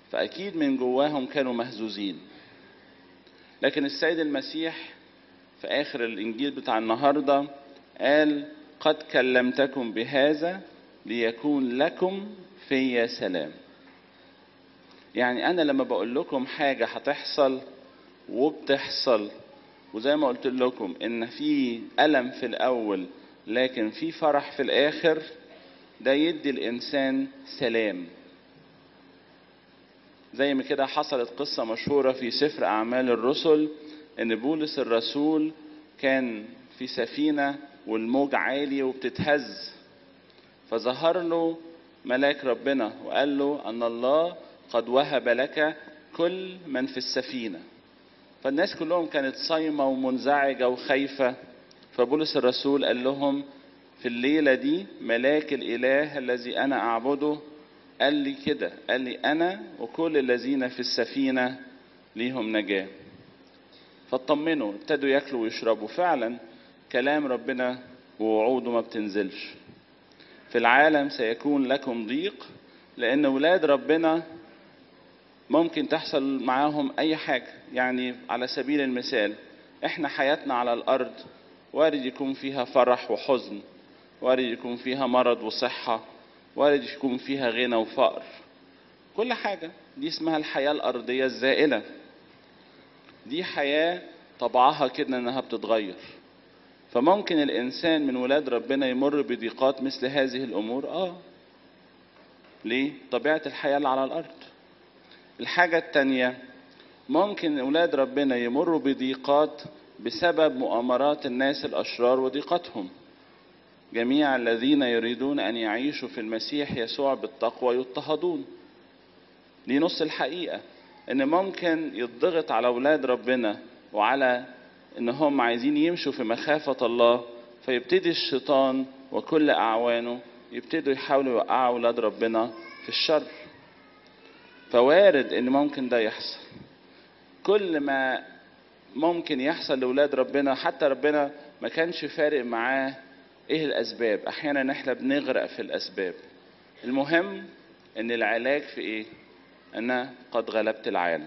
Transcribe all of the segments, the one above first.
فأكيد من جواهم كانوا مهزوزين لكن السيد المسيح في آخر الإنجيل بتاع النهاردة قال قد كلمتكم بهذا ليكون لكم في سلام يعني أنا لما بقول لكم حاجة هتحصل وبتحصل وزي ما قلت لكم إن في ألم في الأول لكن في فرح في الآخر ده يدي الإنسان سلام زي ما كده حصلت قصة مشهورة في سفر أعمال الرسل إن بولس الرسول كان في سفينة والموج عالي وبتتهز فظهر له ملاك ربنا وقال له أن الله قد وهب لك كل من في السفينة فالناس كلهم كانت صايمة ومنزعجة وخايفة فبولس الرسول قال لهم في الليلة دي ملاك الإله الذي أنا أعبده قال لي كده قال لي أنا وكل الذين في السفينة ليهم نجاة فاطمنوا ابتدوا ياكلوا ويشربوا فعلا كلام ربنا ووعوده ما بتنزلش في العالم سيكون لكم ضيق لأن ولاد ربنا ممكن تحصل معاهم أي حاجة يعني على سبيل المثال إحنا حياتنا على الأرض وارد يكون فيها فرح وحزن وارد يكون فيها مرض وصحة وارد يكون فيها غنى وفقر كل حاجة دي اسمها الحياة الأرضية الزائلة دي حياة طبعها كده إنها بتتغير فممكن الإنسان من ولاد ربنا يمر بضيقات مثل هذه الأمور آه ليه؟ طبيعة الحياة اللي على الأرض الحاجة التانية ممكن أولاد ربنا يمروا بضيقات بسبب مؤامرات الناس الأشرار وضيقتهم جميع الذين يريدون أن يعيشوا في المسيح يسوع بالتقوى يضطهدون دي نص الحقيقة إن ممكن يضغط على أولاد ربنا وعلى إن هم عايزين يمشوا في مخافة الله فيبتدي الشيطان وكل أعوانه يبتدوا يحاولوا يوقعوا أولاد ربنا في الشر فوارد إن ممكن ده يحصل كل ما ممكن يحصل لأولاد ربنا حتى ربنا ما كانش فارق معاه ايه الاسباب احيانا احنا بنغرق في الاسباب المهم ان العلاج في ايه انا قد غلبت العالم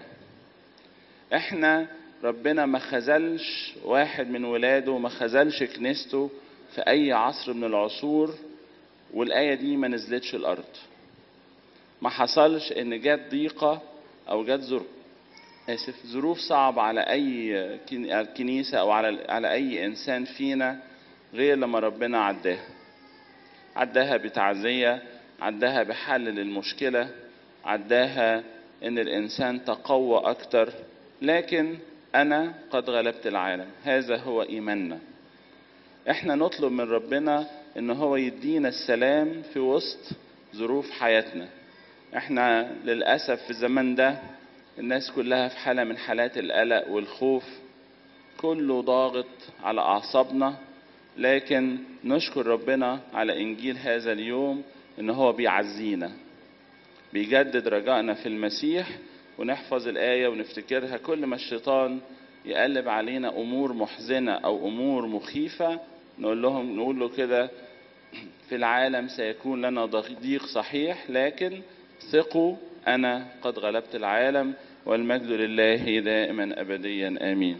احنا ربنا ما خذلش واحد من ولاده ما خذلش كنيسته في اي عصر من العصور والايه دي ما نزلتش الارض ما حصلش ان جت ضيقه او جت ظروف اسف ظروف صعبه على اي كنيسه او على على اي انسان فينا غير لما ربنا عداها عداها بتعزية عداها بحل للمشكلة عداها ان الانسان تقوى اكتر لكن انا قد غلبت العالم هذا هو ايماننا احنا نطلب من ربنا ان هو يدينا السلام في وسط ظروف حياتنا احنا للاسف في الزمن ده الناس كلها في حالة من حالات القلق والخوف كله ضاغط على اعصابنا لكن نشكر ربنا على انجيل هذا اليوم ان هو بيعزينا بيجدد رجائنا في المسيح ونحفظ الايه ونفتكرها كل ما الشيطان يقلب علينا امور محزنه او امور مخيفه نقول لهم نقول له كده في العالم سيكون لنا ضيق صحيح لكن ثقوا انا قد غلبت العالم والمجد لله دائما ابديا امين